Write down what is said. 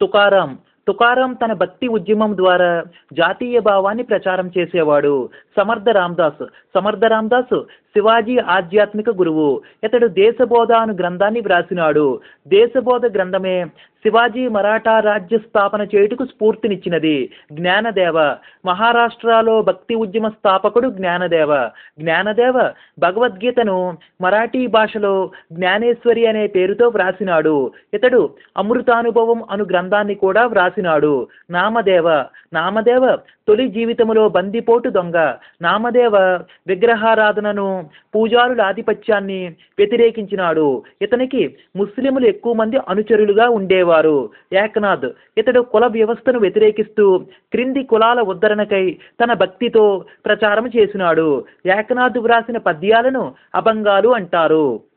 తుకారాం తుకారాం తన భక్తి ఉద్యమం ద్వారా జాతీయ భావాన్ని ప్రచారం చేసేవాడు సమర్థ రామదాస్ సమర్థ రామదాస్ శివాజీ ఆధ్యాత్మిక గురువు ఇతడు దేశబోధ అను గ్రంథాన్ని వ్రాసినాడు దేశబోధ గ్రంథమే శివాజీ మరాఠా రాజ్య స్థాపన చేయుటకు స్ఫూర్తినిచ్చినది జ్ఞానదేవ మహారాష్ట్రలో భక్తి ఉద్యమ స్థాపకుడు జ్ఞానదేవ జ్ఞానదేవ భగవద్గీతను మరాఠీ భాషలో జ్ఞానేశ్వరి అనే పేరుతో వ్రాసినాడు ఇతడు అమృతానుభవం అను గ్రంథాన్ని కూడా వ్రాసినాడు నామదేవ నామదేవ తొలి జీవితములో బందిపోటు దొంగ నామదేవ విగ్రహారాధనను పూజారుల ఆధిపత్యాన్ని వ్యతిరేకించినాడు ఇతనికి ముస్లింలు ఎక్కువ మంది అనుచరులుగా ఉండేవారు ఏకనాథ్ ఇతడు కుల వ్యవస్థను వ్యతిరేకిస్తూ క్రింది కులాల ఉద్ధరణకై తన భక్తితో ప్రచారం చేసినాడు ఏకనాథ్ వ్రాసిన పద్యాలను అభంగాలు అంటారు